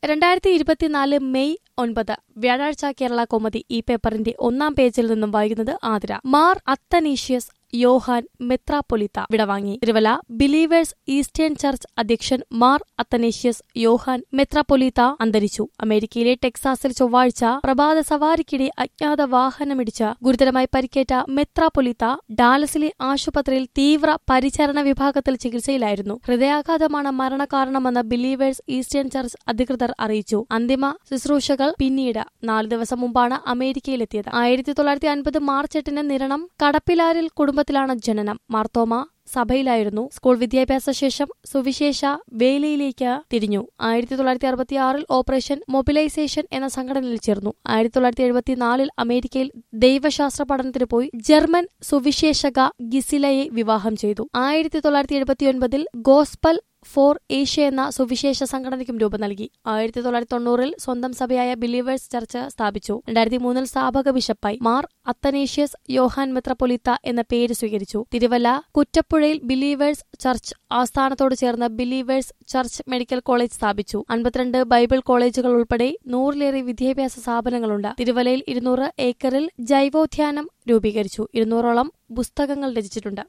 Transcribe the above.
രണ്ടായിരത്തി ഇരുപത്തിനാല് മെയ് ഒൻപത് വ്യാഴാഴ്ച കേരള കോമതി ഈ പേപ്പറിന്റെ ഒന്നാം പേജിൽ നിന്നും വായിക്കുന്നത് ആതിര മാർ അത്തനീഷ്യസ് യോഹാൻ മെത്രാപ്പൊലിത്ത വിടവാങ്ങി തിരുവല്ല ബിലീവേഴ്സ് ഈസ്റ്റേൺ ചർച്ച് അധ്യക്ഷൻ മാർ അത്തനേഷ്യസ് യോഹാൻ മെത്രാപ്പൊലീത്ത അന്തരിച്ചു അമേരിക്കയിലെ ടെക്സാസിൽ ചൊവ്വാഴ്ച പ്രഭാത സവാരിക്കിടെ അജ്ഞാത വാഹനമിടിച്ച് ഗുരുതരമായി പരിക്കേറ്റ മെത്രാപ്പൊലീത്ത ഡാലസിലെ ആശുപത്രിയിൽ തീവ്ര പരിചരണ വിഭാഗത്തിൽ ചികിത്സയിലായിരുന്നു ഹൃദയാഘാതമാണ് മരണകാരണമെന്ന് ബിലീവേഴ്സ് ഈസ്റ്റേൺ ചർച്ച് അധികൃതർ അറിയിച്ചു അന്തിമ ശുശ്രൂഷകൾ പിന്നീട് നാല് ദിവസം മുമ്പാണ് അമേരിക്കയിലെത്തിയത് ആയിരത്തി തൊള്ളായിരത്തി അൻപത് മാർച്ച് എട്ടിന് നിരണം കടപ്പിലാരിൽ കുടുംബത്തിലാണ് ജനനം മാർത്തോമ സഭയിലായിരുന്നു സ്കൂൾ വിദ്യാഭ്യാസ ശേഷം സുവിശേഷ വേലയിലേക്ക് തിരിഞ്ഞു ആയിരത്തി തൊള്ളായിരത്തി അറുപത്തിയാറിൽ ഓപ്പറേഷൻ മൊബിലൈസേഷൻ എന്ന സംഘടനയിൽ ചേർന്നു ആയിരത്തി തൊള്ളായിരത്തി എഴുപത്തിനാലിൽ അമേരിക്കയിൽ ദൈവശാസ്ത്ര പഠനത്തിന് പോയി ജർമ്മൻ സുവിശേഷക ഗിസിലയെ വിവാഹം ചെയ്തു ആയിരത്തി തൊള്ളായിരത്തി എഴുപത്തിയൊൻപതിൽ ഗോസ്പൽ ഫോർ ഏഷ്യ എന്ന സുവിശേഷ സംഘടനയ്ക്കും രൂപം നൽകി ആയിരത്തി തൊള്ളായിരത്തി തൊണ്ണൂറിൽ സ്വന്തം സഭയായ ബിലീവേഴ്സ് ചർച്ച് സ്ഥാപിച്ചു രണ്ടായിരത്തി മൂന്നിൽ സ്ഥാപക ബിഷപ്പായി മാർ അത്തനേഷ്യസ് യോഹാൻ മെത്രപ്പൊലിത്ത എന്ന പേര് സ്വീകരിച്ചു തിരുവല്ല കുറ്റപ്പുഴയിൽ ബിലീവേഴ്സ് ചർച്ച് ആസ്ഥാനത്തോട് ചേർന്ന് ബിലീവേഴ്സ് ചർച്ച് മെഡിക്കൽ കോളേജ് സ്ഥാപിച്ചു അൻപത്തിരണ്ട് ബൈബിൾ കോളേജുകൾ ഉൾപ്പെടെ നൂറിലേറെ വിദ്യാഭ്യാസ സ്ഥാപനങ്ങളുണ്ട് തിരുവല്ലയിൽ ഇരുന്നൂറ് ഏക്കറിൽ ജൈവോദ്യാനം രൂപീകരിച്ചു ഇരുന്നൂറോളം പുസ്തകങ്ങൾ രചിച്ചിട്ടുണ്ട്